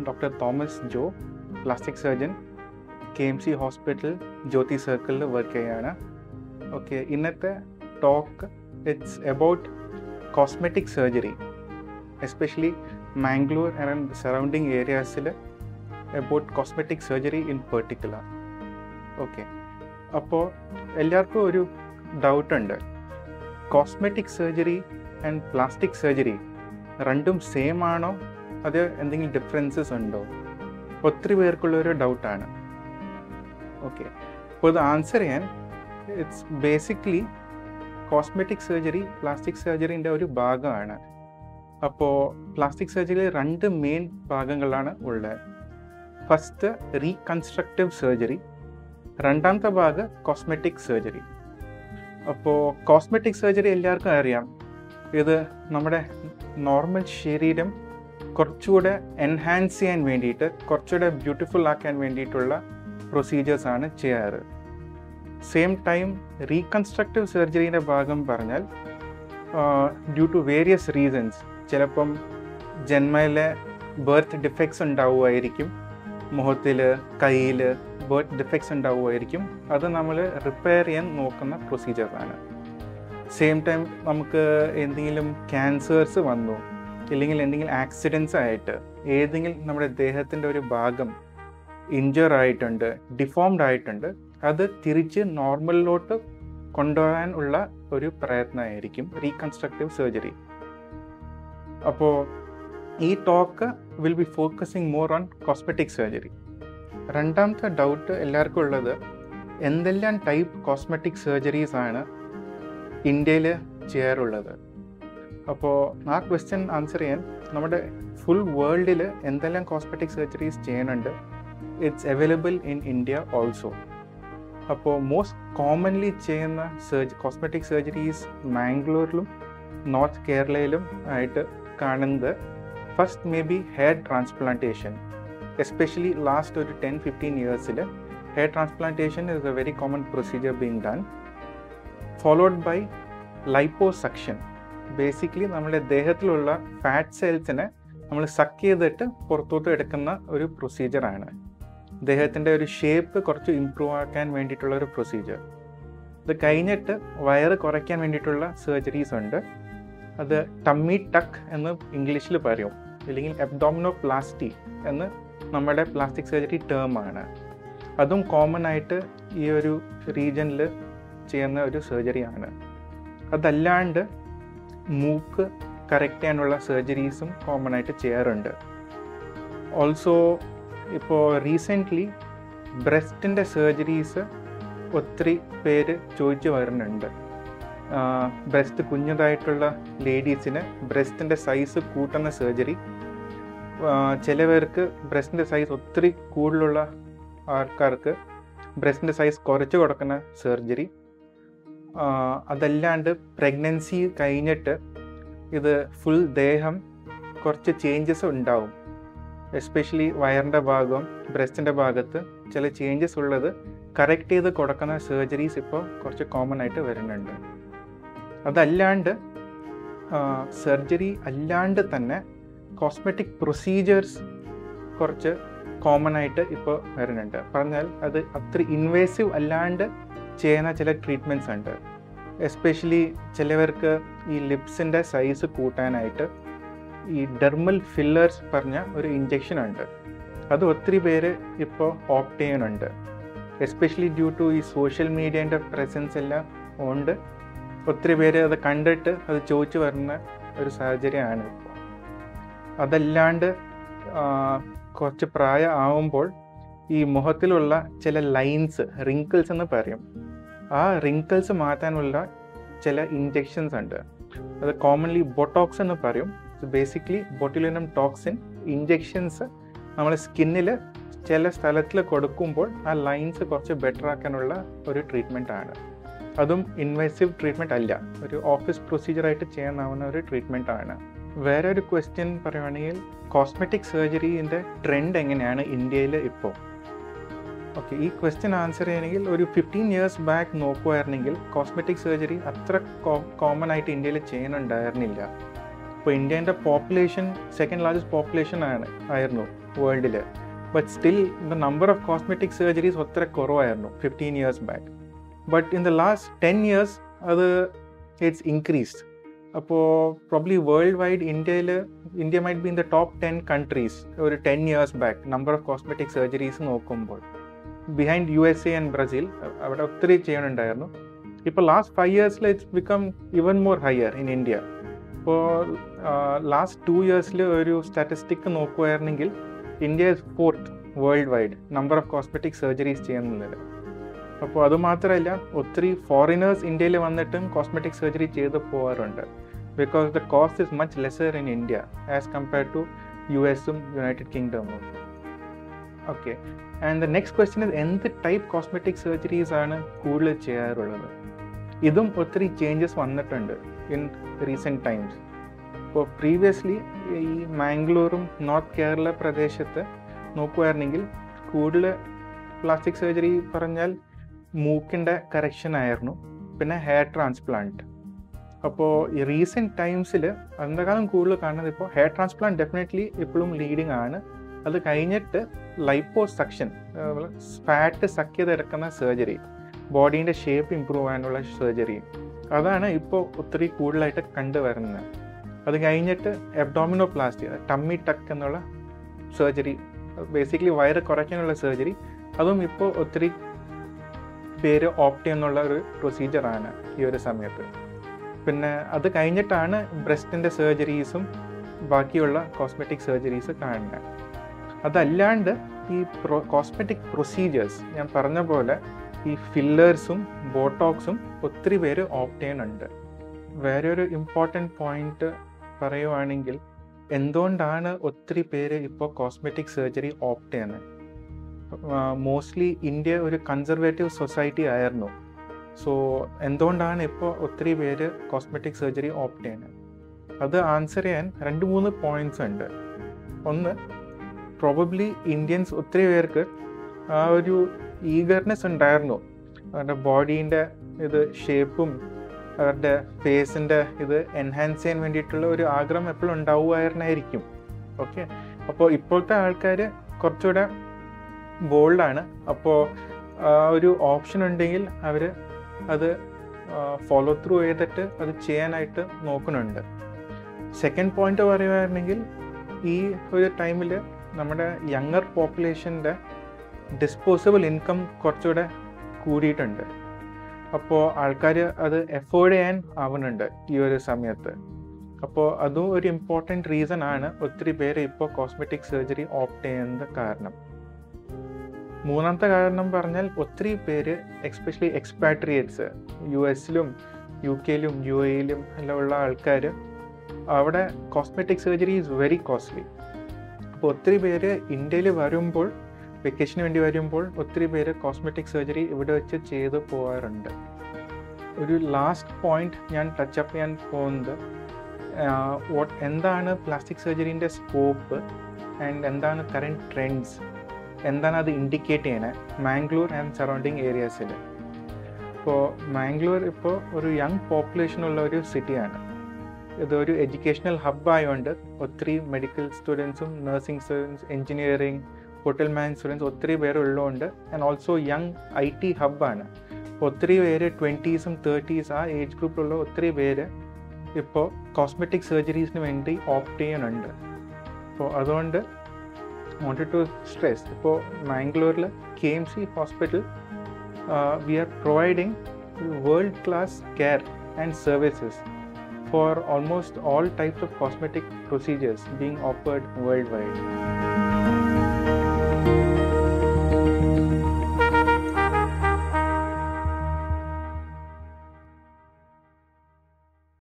Doctor Thomas Joe plastic surgeon K M C hospital Jyothi സർക്കിളിൽ work ചെയ്യാണ് okay ഇന്നത്തെ talk it's about cosmetic surgery especially Mangalore and surrounding ഏരിയാസിൽ about cosmetic surgery in particular okay അപ്പോൾ എല്ലാവർക്കും ഒരു ഡൗട്ടുണ്ട് cosmetic surgery and plastic surgery രണ്ടും same ആണോ അത് എന്തെങ്കിലും ഡിഫറൻസസ് ഉണ്ടോ ഒത്തിരി പേർക്കുള്ള ഒരു ഡൗട്ടാണ് ഓക്കെ അപ്പോൾ ഇത് ആൻസർ ചെയ്യാൻ it's basically cosmetic surgery plastic സർജറിൻ്റെ ഒരു ഭാഗമാണ് അപ്പോൾ പ്ലാസ്റ്റിക് സർജറിയിൽ രണ്ട് മെയിൻ ഭാഗങ്ങളാണ് ഉള്ളത് ഫസ്റ്റ് റീകൺസ്ട്രക്റ്റീവ് സർജറി രണ്ടാമത്തെ ഭാഗം കോസ്മെറ്റിക് സർജറി അപ്പോൾ കോസ്മെറ്റിക് സർജറി എല്ലാവർക്കും അറിയാം ഇത് നമ്മുടെ നോർമൽ ശരീരം കുറച്ചുകൂടെ എൻഹാൻസ് ചെയ്യാൻ വേണ്ടിയിട്ട് കുറച്ചുകൂടെ ബ്യൂട്ടിഫുൾ ആക്കാൻ വേണ്ടിയിട്ടുള്ള പ്രൊസീജിയേഴ്സ് ആണ് ചെയ്യാറ് സെയിം ടൈം റീകൺസ്ട്രക്റ്റീവ് സർജറിയുടെ ഭാഗം പറഞ്ഞാൽ ഡ്യൂ ടു വേരിയസ് റീസൺസ് ചിലപ്പം ജന്മയിലെ ബർത്ത് ഡിഫക്ട്സ് ഉണ്ടാവുമായിരിക്കും മുഖത്തിൽ കയ്യിൽ ബർത്ത് ഡിഫക്ട്സ് ഉണ്ടാവുമായിരിക്കും അത് നമ്മൾ റിപ്പയർ ചെയ്യാൻ നോക്കുന്ന പ്രൊസീജിയറാണ് സെയിം ടൈം നമുക്ക് എന്തെങ്കിലും ക്യാൻസേഴ്സ് വന്നു ഇല്ലെങ്കിൽ എന്തെങ്കിലും ആക്സിഡൻസ് ആയിട്ട് ഏതെങ്കിലും നമ്മുടെ ദേഹത്തിൻ്റെ ഒരു ഭാഗം ഇഞ്ചർ ആയിട്ടുണ്ട് ഡിഫോംഡ് ആയിട്ടുണ്ട് അത് തിരിച്ച് നോർമലിലോട്ട് കൊണ്ടുവരാൻ ഉള്ള ഒരു പ്രയത്നമായിരിക്കും റീകൺസ്ട്രക്റ്റീവ് സർജറി അപ്പോൾ ഈ talk will be focusing more on cosmetic surgery രണ്ടാമത്തെ ഡൗട്ട് എല്ലാവർക്കും ഉള്ളത് എന്തെല്ലാം ടൈപ്പ് കോസ്മെറ്റിക് സർജറീസ് ആണ് ഇന്ത്യയിൽ ചെയ്യാറുള്ളത് അപ്പോൾ ആ ക്വസ്റ്റ്യൻ ആൻസർ ചെയ്യാൻ നമ്മുടെ ഫുൾ വേൾഡിൽ എന്തെല്ലാം കോസ്മെറ്റിക് സർജറീസ് ചെയ്യുന്നുണ്ട് it's available in India also അപ്പോൾ മോസ്റ്റ് കോമൺലി ചെയ്യുന്ന സർജ് കോസ്മെറ്റിക് സർജറീസ് മാംഗ്ലൂരിലും നോർത്ത് കേരളയിലും ആയിട്ട് കാണുന്നത് first may be hair transplantation especially last ഒരു ടെൻ ഫിഫ്റ്റീൻ ഇയേഴ്സിൽ hair transplantation is a very common procedure being done followed by liposuction basically നമ്മുടെ ദേഹത്തിലുള്ള ഫാറ്റ് സെൽസിനെ നമ്മൾ സക്ക് ചെയ്തിട്ട് പുറത്തോട്ട് എടുക്കുന്ന ഒരു പ്രൊസീജിയറാണ് ദേഹത്തിൻ്റെ ഒരു ഷേപ്പ് കുറച്ച് ഇമ്പ്രൂവ് ആക്കാൻ വേണ്ടിയിട്ടുള്ള ഒരു പ്രൊസീജിയർ ഇത് കഴിഞ്ഞിട്ട് വയറ് കുറയ്ക്കാൻ വേണ്ടിയിട്ടുള്ള സർജറീസ് ഉണ്ട് അത് ടമ്മി ടക്ക് എന്ന് ഇംഗ്ലീഷിൽ പറയും അല്ലെങ്കിൽ എബ്ഡോമിനോ പ്ലാസ്റ്റി എന്ന് നമ്മുടെ പ്ലാസ്റ്റിക് സർജറി ടേം ആണ് അതും കോമൺ ആയിട്ട് ഈ ഒരു റീജനിൽ ചെയ്യുന്ന ഒരു സർജറിയാണ് അതല്ലാണ്ട് മൂക്ക് കറക്റ്റ് ചെയ്യാനുള്ള സർജറീസും കോമൺ ആയിട്ട് ചെയ്യാറുണ്ട് ഓൾസോ ഇപ്പോൾ റീസെൻ്റ്ലി ബ്രസ്റ്റിൻ്റെ സർജറീസ് ഒത്തിരി പേര് ചോദിച്ചു വരുന്നുണ്ട് ബ്രസ്റ്റ് കുഞ്ഞതായിട്ടുള്ള ലേഡീസിന് ബ്രസ്റ്റിൻ്റെ സൈസ് കൂട്ടുന്ന സർജറി ചില പേർക്ക് ബ്രസ്റ്റിൻ്റെ സൈസ് ഒത്തിരി കൂടുതലുള്ള ആൾക്കാർക്ക് ബ്രസ്റ്റിൻ്റെ സൈസ് കുറച്ച് കൊടുക്കുന്ന സർജറി അതല്ലാണ്ട് പ്രഗ്നൻസി കഴിഞ്ഞിട്ട് ഇത് ഫുൾ ദേഹം കുറച്ച് ചേഞ്ചസ് ഉണ്ടാവും എസ്പെഷ്യലി വയറിൻ്റെ ഭാഗം ബ്രസ്റ്റിൻ്റെ ഭാഗത്ത് ചില ചേഞ്ചസ് ഉള്ളത് കറക്റ്റ് ചെയ്ത് കൊടുക്കുന്ന സർജറീസ് ഇപ്പോൾ കുറച്ച് കോമൺ ആയിട്ട് വരുന്നുണ്ട് അതല്ലാണ്ട് സർജറി അല്ലാണ്ട് തന്നെ കോസ്മെറ്റിക് പ്രൊസീജിയേഴ്സ് കുറച്ച് കോമൺ ആയിട്ട് ഇപ്പോൾ വരുന്നുണ്ട് പറഞ്ഞാൽ അത് അത്ര ഇൻവേസീവ് അല്ലാണ്ട് ചെയ്യുന്ന ചില ട്രീറ്റ്മെൻറ്റ്സ് ഉണ്ട് എസ്പെഷ്യലി ചിലവർക്ക് ഈ ലിപ്സിൻ്റെ സൈസ് കൂട്ടാനായിട്ട് ഈ ഡെർമൽ ഫില്ലേഴ്സ് പറഞ്ഞ ഒരു ഇഞ്ചെക്ഷൻ ഉണ്ട് അത് ഒത്തിരി പേര് ഇപ്പോൾ ഓപ്റ്റ് ചെയ്യുന്നുണ്ട് എസ്പെഷ്യലി ഡ്യൂ ടു ഈ സോഷ്യൽ മീഡിയേൻ്റെ പ്രസൻസ് എല്ലാം ഉണ്ട് ഒത്തിരി പേര് അത് കണ്ടിട്ട് അത് ചോദിച്ചു വരുന്ന ഒരു സാഹചര്യമാണ് ഇപ്പോൾ അതല്ലാണ്ട് കുറച്ച് പ്രായം ആവുമ്പോൾ ഈ മുഖത്തിലുള്ള ചില ലൈൻസ് റിങ്കിൾസ് എന്ന് പറയും ആ റിങ്കിൾസ് മാറ്റാനുള്ള ചില ഇഞ്ചെക്ഷൻസ് ഉണ്ട് അത് കോമൺലി ബൊട്ടോക്സ് എന്ന് പറയും ബേസിക്കലി ബൊട്ടിലിനം ടോക്സിൻ ഇഞ്ചെക്ഷൻസ് നമ്മുടെ സ്കിന്നിൽ ചില സ്ഥലത്തിൽ കൊടുക്കുമ്പോൾ ആ ലൈൻസ് കുറച്ച് ബെറ്റർ ആക്കാനുള്ള ഒരു ട്രീറ്റ്മെൻ്റ് ആണ് അതും ഇൻവേസീവ് ട്രീറ്റ്മെൻറ്റ് അല്ല ഒരു ഓഫീസ് പ്രൊസീജിയറായിട്ട് ചെയ്യാനാവുന്ന ഒരു ട്രീറ്റ്മെൻറ്റ് ആണ് വേറെ ഒരു ക്വസ്റ്റ്യൻ പറയുവാണെങ്കിൽ കോസ്മെറ്റിക് സർജറീൻ്റെ ട്രെൻഡ് എങ്ങനെയാണ് ഇന്ത്യയിൽ ഇപ്പോൾ ഓക്കെ ഈ ക്വസ്റ്റ്യൻ ആൻസർ ചെയ്യണമെങ്കിൽ ഒരു ഫിഫ്റ്റീൻ ഇയേഴ്സ് ബാക്ക് നോക്കുമായിരുന്നെങ്കിൽ കോസ്മെറ്റിക് സർജറി അത്ര കോമൺ ആയിട്ട് ഇന്ത്യയിൽ ചെയ്യുന്നുണ്ടായിരുന്നില്ല ഇപ്പോൾ ഇന്ത്യൻ്റെ പോപ്പുലേഷൻ സെക്കൻഡ് ലാർജസ്റ്റ് പോപ്പുലേഷൻ ആണ് ആയിരുന്നു വേൾഡിൽ but still the number of cosmetic surgeries ഒത്തിരി കുറവായിരുന്നു fifteen years back but in the last ten years അത് ഇറ്റ്സ് ഇൻക്രീസ്ഡ് അപ്പോൾ പ്രോബ്ലി വേൾഡ് വൈഡ് ഇന്ത്യയിൽ India might be in the top ten countries ഒരു ten years back number of cosmetic surgeries നോക്കുമ്പോൾ behind U S A and Brazil അവിടെ ഒത്തിരി ചെയ്യണുണ്ടായിരുന്നു ഇപ്പോൾ last five ഇയേഴ്സിൽ it's become even more higher in India ഇപ്പോൾ last to ഇയേഴ്സിൽ ഒരു statistic നോക്കുമായിരുന്നെങ്കിൽ India is fourth world wide number of cosmetic surgeries ചെയ്യുന്നത് അപ്പോൾ അത് മാത്രമല്ല ഒത്തിരി ഫോറിനേഴ്സ് ഇന്ത്യയിൽ വന്നിട്ടും കോസ്മെറ്റിക് സർജറി ചെയ്ത് പോകാറുണ്ട് because the cost is much lesser in India as compare to U എസും യുണൈറ്റഡ് കിങ്ഡമും okay and the next question is എന്ത് ടൈപ്പ് കോസ്മെറ്റിക് സർജറീസ് ആണ് കൂടുതൽ ചെയ്യാറുള്ളത് ഇതും ഒത്തിരി ചേഞ്ചസ് വന്നിട്ടുണ്ട് ഇൻ റീസെൻറ്റ് ടൈംസ് ഇപ്പോൾ പ്രീവിയസ്ലി ഈ മാംഗ്ലൂറും നോർത്ത് കേരള പ്രദേശത്ത് നോക്കുമായിരുന്നെങ്കിൽ കൂടുതൽ പ്ലാസ്റ്റിക് സർജറി പറഞ്ഞാൽ മൂക്കിൻ്റെ കറക്ഷൻ ആയിരുന്നു പിന്നെ ഹെയർ ട്രാൻസ്പ്ലാന്റ് അപ്പോൾ ഈ റീസെൻറ്റ് ടൈംസിൽ അതിനേക്കാളും കൂടുതൽ കാണുന്നത് ഇപ്പോൾ ഹെയർ ട്രാൻസ്പ്ലാന്റ് ഡെഫിനറ്റ്ലി ഇപ്പോഴും ലീഡിങ് ആണ് അത് കഴിഞ്ഞിട്ട് ലൈപ്പോ സക്ഷൻ ഫാറ്റ് സക്ക് ചെയ്തെടുക്കുന്ന സർജറി ബോഡീൻ്റെ ഷേപ്പ് ഇമ്പ്രൂവ് ചെയ്യാനുള്ള സർജറി അതാണ് ഇപ്പോൾ ഒത്തിരി കൂടുതലായിട്ട് കണ്ടുവരുന്നത് അത് കഴിഞ്ഞിട്ട് എബ്ഡോമിനോ പ്ലാസ്റ്റി ടമ്മി ടക്ക് എന്നുള്ള സർജറി ബേസിക്കലി വയറ് കുറയ്ക്കാനുള്ള സർജറി അതും ഇപ്പോൾ ഒത്തിരി പേര് ഓപ്റ്റ് ചെയ്യുന്നുള്ള ഒരു പ്രൊസീജിയറാണ് ഈ ഒരു സമയത്ത് പിന്നെ അത് കഴിഞ്ഞിട്ടാണ് ബ്രസ്റ്റിൻ്റെ സർജറീസും ബാക്കിയുള്ള കോസ്മെറ്റിക് സർജറീസ് കാണുന്നത് അതല്ലാണ്ട് ഈ പ്രോ കോസ്മെറ്റിക് പ്രൊസീജിയേഴ്സ് ഞാൻ പറഞ്ഞ പോലെ ഈ ഫില്ലേഴ്സും ബോട്ടോക്സും ഒത്തിരി പേര് ഓപ്റ്റ് ചെയ്യുന്നുണ്ട് വേറെ ഒരു ഇമ്പോർട്ടൻറ്റ് പോയിന്റ് പറയുവാണെങ്കിൽ എന്തുകൊണ്ടാണ് ഒത്തിരി പേര് ഇപ്പോൾ കോസ്മെറ്റിക് സർജറി ഓപ്റ്റ് ചെയ്യുന്നത് മോസ്റ്റ്ലി ഇന്ത്യ ഒരു കൺസർവേറ്റീവ് സൊസൈറ്റി ആയിരുന്നു സോ എന്തുകൊണ്ടാണ് ഇപ്പോൾ ഒത്തിരി പേര് കോസ്മെറ്റിക് സർജറി ഓപ്റ്റ് ചെയ്യുന്നത് അത് ആൻസർ ചെയ്യാൻ രണ്ട് മൂന്ന് പോയിന്റ്സ് ഉണ്ട് ഒന്ന് പ്രോബബ്ലി ഇന്ത്യൻസ് ഒത്തിരി പേർക്ക് ആ ഒരു ഈഗർനെസ് ഉണ്ടായിരുന്നു അവരുടെ ബോഡീൻ്റെ ഇത് ഷേപ്പും അവരുടെ ഫേസിൻ്റെ ഇത് എൻഹാൻസ് ചെയ്യാൻ വേണ്ടിയിട്ടുള്ള ഒരു ആഗ്രഹം എപ്പോഴും ഉണ്ടാവുമായിരുന്നായിരിക്കും ഓക്കെ അപ്പോൾ ഇപ്പോഴത്തെ ആൾക്കാർ കുറച്ചുകൂടെ ബോൾഡാണ് അപ്പോൾ ആ ഒരു ഓപ്ഷൻ ഉണ്ടെങ്കിൽ അവർ അത് ഫോളോ ത്രൂ ചെയ്തിട്ട് അത് ചെയ്യാനായിട്ട് നോക്കുന്നുണ്ട് സെക്കൻഡ് പോയിന്റ് പറയുകയായിരുന്നെങ്കിൽ ഈ ഒരു ടൈമിൽ നമ്മുടെ യങ്ങർ പോപ്പുലേഷൻ്റെ ഡിസ്പോസിബിൾ ഇൻകം കുറച്ചുകൂടെ കൂടിയിട്ടുണ്ട് അപ്പോൾ ആൾക്കാർ അത് എഫോർഡ് ചെയ്യാൻ ആവുന്നുണ്ട് ഈ ഒരു സമയത്ത് അപ്പോൾ അതും ഒരു ഇമ്പോർട്ടൻറ്റ് റീസൺ ആണ് ഒത്തിരി പേര് ഇപ്പോൾ കോസ്മെറ്റിക് സർജറി ഓപ്റ്റ് ചെയ്യുന്നത് കാരണം മൂന്നാമത്തെ കാരണം പറഞ്ഞാൽ ഒത്തിരി പേര് എക്സ്പെഷ്യലി എക്സ്പാട്രിയേറ്റ്സ് യു എസിലും യു കെയിലും യു എയിലും എല്ലാം ഉള്ള ആൾക്കാർ അവിടെ cosmetic surgery is very costly അപ്പോൾ ഒത്തിരി പേര് ഇന്ത്യയിൽ വരുമ്പോൾ വെക്കേഷന് വേണ്ടി വരുമ്പോൾ ഒത്തിരി പേര് കോസ്മെറ്റിക് സർജറി ഇവിടെ വെച്ച് ചെയ്ത് പോകാറുണ്ട് ഒരു ലാസ്റ്റ് പോയിന്റ് ഞാൻ ടച്ചപ്പ് ചെയ്യാൻ പോകുന്നത് വാട്ട് എന്താണ് പ്ലാസ്റ്റിക് സർജറീൻ്റെ സ്കോപ്പ് ആൻഡ് എന്താണ് കറൻറ്റ് ട്രെൻഡ്സ് എന്താണ് അത് ഇൻഡിക്കേറ്റ് ചെയ്യണേ മാംഗ്ലൂർ ആൻഡ് സറൗണ്ടിങ് ഏരിയാസിൽ ഇപ്പോൾ മാംഗ്ലൂർ ഇപ്പോൾ ഒരു യങ് പോപ്പുലേഷൻ ഉള്ള ഒരു സിറ്റിയാണ് ഇതൊരു എഡ്യൂക്കേഷണൽ ഹബ് ആയതുകൊണ്ട് ഒത്തിരി മെഡിക്കൽ സ്റ്റുഡൻസും nursing students engineering hotel man students ഒത്തിരി പേരുള്ളതുകൊണ്ട് and also young I T ഹബ്ബാണ് ഒത്തിരി പേര് ട്വൻറ്റീസും തേർട്ടീസ് ആ ഏജ് ഗ്രൂപ്പിലുള്ള ഒത്തിരി പേര് ഇപ്പോൾ കോസ്മെറ്റിക് സർജറീസിന് വേണ്ടി ഓപ്റ്റ് ചെയ്യുന്നുണ്ട് അപ്പോൾ അതുകൊണ്ട് wanted to stress ഇപ്പോൾ മാംഗ്ലൂരിൽ K M C hospital we are providing world class care and services for almost all types of cosmetic procedures being offered worldwide.